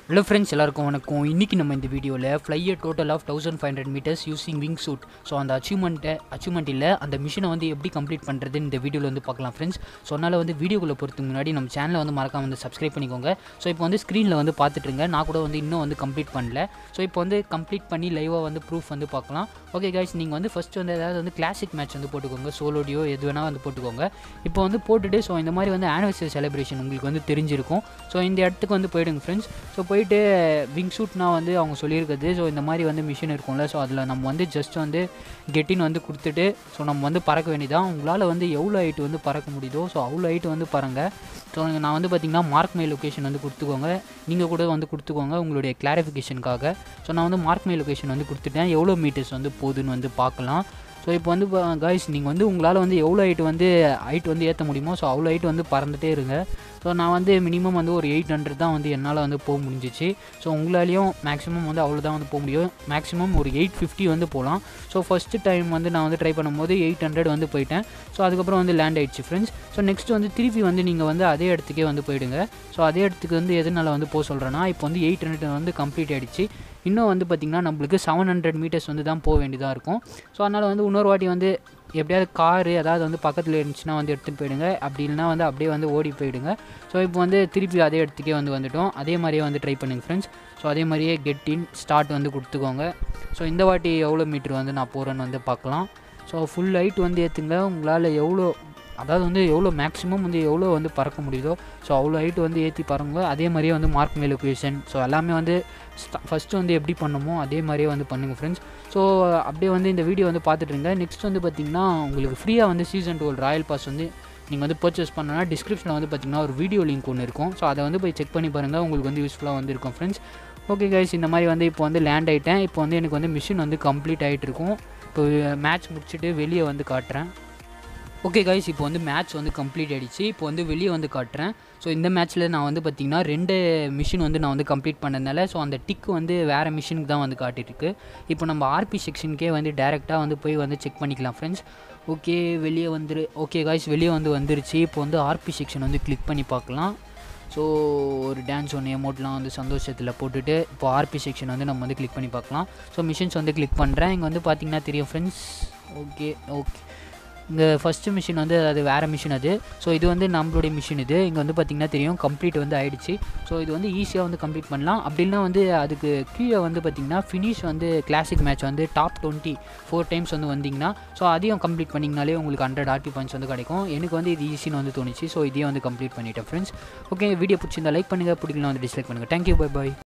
hello friends எல்லாருக்கும் வணக்கம் இன்றைக்கி நம்ம இந்த வீடியோவில் flyer total of thousand five hundred metres using wing suit so அந்த அச்சீவ்மெண்ட்டை அச்சீவ்மெண்ட் இல்லை அந்த மிஷினை வந்து எப்படி கம்ப்ளீட் பண்ணுறதுன்னு இந்த வீடியோவில் வந்து பார்க்கலாம் ஃப்ரெண்ட்ஸ் ஸோ அதனால் வந்து வீடியோக்குள்ளே போகிறதுக்கு முன்னாடி நம்ம சேனலை வந்து மறக்காம வந்து சப்ஸ்கிரைப் பண்ணிக்கோங்க ஸோ இப்போ வந்து ஸ்க்ரீனில் வந்து பார்த்துட்ருங்க நான் கூட வந்து இன்னும் வந்து கம்ப்ளீட் பண்ணல ஸோ இப்போ வந்து கம்ப்ளீட் பண்ணி லைவாக வந்து ப்ரூஃப் வந்து பார்க்கலாம் ஓகே கைஸ் நீங்கள் வந்து ஃபஸ்ட்டு வந்து ஏதாவது வந்து கிளாசிக் மேட்ச் வந்து போட்டுக்கோங்க சோலோடியோ எது வேணால் வந்து போட்டுக்கோங்க இப்போ வந்து போட்டுட்டு ஸோ இந்த மாதிரி வந்து ஆனிவர்சரி செலிப்ரேஷன் உங்களுக்கு வந்து தெரிஞ்சிருக்கும் ஸோ இந்த இடத்துக்கு வந்து போயிடுங்க ஃப்ரெண்ட்ஸ் ஸோ போயிட்டு விங் ஷூட்னா வந்து அவங்க சொல்லியிருக்குது ஸோ இந்த மாதிரி வந்து மிஷின் இருக்கும்ல ஸோ அதில் நம்ம வந்து ஜஸ்ட் வந்து கெட்டின் வந்து கொடுத்துட்டு ஸோ நம்ம வந்து பறக்க வேண்டியதான் உங்களால் வந்து எவ்வளோ ஹைட் வந்து பறக்க முடியுதோ ஸோ அவ்வளோ ஹைட் வந்து பறங்க ஸோ நான் வந்து பார்த்திங்கன்னா மார்க் மை லொக்கேஷன் வந்து கொடுத்துக்கோங்க நீங்கள் கூட வந்து கொடுத்துக்கோங்க உங்களுடைய கிளாரிஃபிகேஷனுக்காக ஸோ நான் வந்து மார்க் மை லொக்கேஷன் வந்து கொடுத்துட்டேன் எவ்வளோ மீட்டர்ஸ் வந்து போகுதுன்னு வந்து பார்க்கலாம் ஸோ இப்போ வந்து காய்ஸ் நீங்கள் வந்து உங்களால் வந்து எவ்வளோ ஹைட் வந்து ஹைட் வந்து ஏற்ற முடியுமோ ஸோ அவ்வளோ ஹைட் வந்து பறந்துட்டே இருங்க ஸோ நான் வந்து மினிமம் வந்து ஒரு எயிட் ஹண்ட்ரட் தான் வந்து என்னால் வந்து போக முடிஞ்சிச்சு ஸோ உங்களாலேயும் மேக்ஸிமம் வந்து அவ்வளோ தான் வந்து போக முடியும் மேக்ஸிமம் ஒரு எயிட் ஃபிஃப்டி வந்து போகலாம் ஸோ ஃபஸ்ட்டு டைம் வந்து நான் வந்து ட்ரை பண்ணும்போது எயிட் ஹண்ட்ரட் வந்து போயிட்டேன் ஸோ அதுக்கப்புறம் வந்து லேண்ட் ஆயிடுச்சு ஃப்ரெண்ட்ஸ் ஸோ நெக்ஸ்ட் வந்து திருப்பி வந்து நீங்கள் வந்து அதே இடத்துக்கே வந்து போயிடுங்க ஸோ அதே இடத்துக்கு வந்து எதனால் வந்து போக சொல்கிறேன்னா இப்போ வந்து எயிட் ஹண்ட்ரட் வந்து கம்ப்ளீட் ஆகிடுச்சு இன்னும் வந்து பார்த்திங்கன்னா நம்மளுக்கு செவன் ஹண்ட்ரட் மீட்டர்ஸ் வந்து தான் போக வேண்டியதாக இருக்கும் ஸோ அதனால் வந்து இன்னொரு வாட்டி வந்து எப்படியாவது காரு அதாவது வந்து பக்கத்தில் இருந்துச்சுன்னா வந்து எடுத்துகிட்டு போயிடுங்க அப்படி இல்லைனா வந்து அப்படியே வந்து ஓடி போயிடுங்க ஸோ இப்போ வந்து திருப்பி அதே இடத்துக்கே வந்து வந்துட்டோம் அதே மாதிரியே வந்து ட்ரை பண்ணுங்க ஃப்ரெண்ட்ஸ் ஸோ அதே மாதிரியே கெட் இன் ஸ்டார்ட் வந்து கொடுத்துக்கோங்க ஸோ இந்த வாட்டி எவ்வளோ மீட்ரு வந்து நான் போகிறேன்னு வந்து பார்க்கலாம் ஸோ ஃபுல் ஹைட் வந்து ஏற்றுங்க உங்களால் எவ்வளோ அதாவது வந்து எவ்வளோ மேக்ஸிமம் வந்து எவ்வளோ வந்து பறக்க முடியுதோ ஸோ அவ்வளோ ஹைட் வந்து ஏற்றி பறங்க அதே மாதிரியே வந்து மார்க் மே லொக்கேஷன் ஸோ எல்லாமே வந்து ஃபஸ்ட்டு வந்து எப்படி பண்ணுமோ அதே மாதிரியே வந்து பண்ணுங்கள் ஃப்ரெண்ட்ஸ் ஸோ அப்படியே வந்து இந்த வீடியோ வந்து பார்த்துட்ருங்க நெக்ஸ்ட் வந்து பார்த்திங்கன்னா உங்களுக்கு ஃப்ரீயாக வந்து சீசன் டுவெல் ராயல் பாஸ் வந்து நீங்கள் வந்து பர்ச்சேஸ் பண்ணனா டிஸ்கிரிப்ஷனில் வந்து பார்த்திங்கன்னா ஒரு வீடியோ லிங்க் ஒன்று இருக்கும் ஸோ அதை வந்து போய் செக் பண்ணி பாருங்கள் உங்களுக்கு வந்து யூஸ்ஃபுல்லாக வந்து இருக்கும் ஃப்ரெண்ட்ஸ் ஓகே கைஸ் இந்த மாதிரி வந்து இப்போ வந்து லேண்ட் ஆகிட்டேன் இப்போ வந்து எனக்கு வந்து மிஷின் வந்து கம்ப்ளீட் ஆகிட்டு இருக்கும் இப்போ மேட்ச் முடிச்சுட்டு வெளியே வந்து காட்டுறேன் ஓகே கைஸ் இப்போ வந்து மேட்ச் வந்து கம்ப்ளீட் ஆகிடுச்சு இப்போ வந்து வெளியே வந்து காட்டுறேன் ஸோ இந்த மேட்ச்சில் நான் வந்து பார்த்திங்கன்னா ரெண்டு மிஷின் வந்து நான் வந்து கம்ப்ளீட் பண்ணதுனால ஸோ அந்த டிக்கு வந்து வேறு மிஷினுக்கு தான் வந்து காட்டியிருக்கு இப்போ நம்ம ஆர்பி செக்ஷனுக்கே வந்து டேரெக்டாக வந்து போய் வந்து செக் பண்ணிக்கலாம் ஃப்ரெண்ட்ஸ் ஓகே வெளியே வந்துரு ஓகே காய்ஸ் வெளியே வந்து வந்துருச்சு இப்போ வந்து ஆர்பி செக்ஷன் வந்து கிளிக் பண்ணி பார்க்கலாம் ஸோ ஒரு டான்ஸ் ஒன்று எமௌண்ட்லாம் வந்து சந்தோஷத்தில் போட்டுட்டு இப்போ ஆர்பி செக்ஷன் வந்து நம்ம வந்து கிளிக் பண்ணி பார்க்கலாம் ஸோ மிஷின்ஸ் வந்து கிளிக் பண்ணுறேன் இங்கே வந்து பார்த்திங்கன்னா தெரியும் ஃப்ரெண்ட்ஸ் ஓகே ஓகே இந்த ஃபஸ்ட்டு மிஷின் வந்து அது வேறு மிஷின் அது ஸோ இது வந்து நம்மளுடைய மிஷின் இது இங்கே வந்து பார்த்திங்கன்னா தெரியும் கம்ப்ளீட் வந்து ஆகிடுச்சு ஸோ இது வந்து ஈஸியாக வந்து கம்ப்ளீட் பண்ணலாம் அப்படின்னா வந்து அதுக்கு கீழே வந்து பார்த்திங்கன்னா ஃபினிஷ் வந்து கிளாசிக் மேட்ச் வந்து டாப் டுவெண்ட்டி ஃபோர் டைம்ஸ் வந்து வந்திங்கன்னா ஸோ அதையும் கம்ப்ளீட் பண்ணிங்கனாலே உங்களுக்கு ஹண்ட்ரட் ஆர்டி பாயிண்ட்ஸ் வந்து கிடைக்கும் எனக்கு வந்து இது ஈஸின்னு வந்து தோணுச்சு ஸோ இதையும் வந்து கம்ப்ளீட் பண்ணிட்டேன் ஃப்ரெண்ட்ஸ் ஓகே வீடியோ பிடிச்சிருந்தா லைக் பண்ணுங்கள் பிடிக்கலாம் வந்து டிஸ்லைக் பண்ணுங்கள் தேங்க்யூ பை பாய்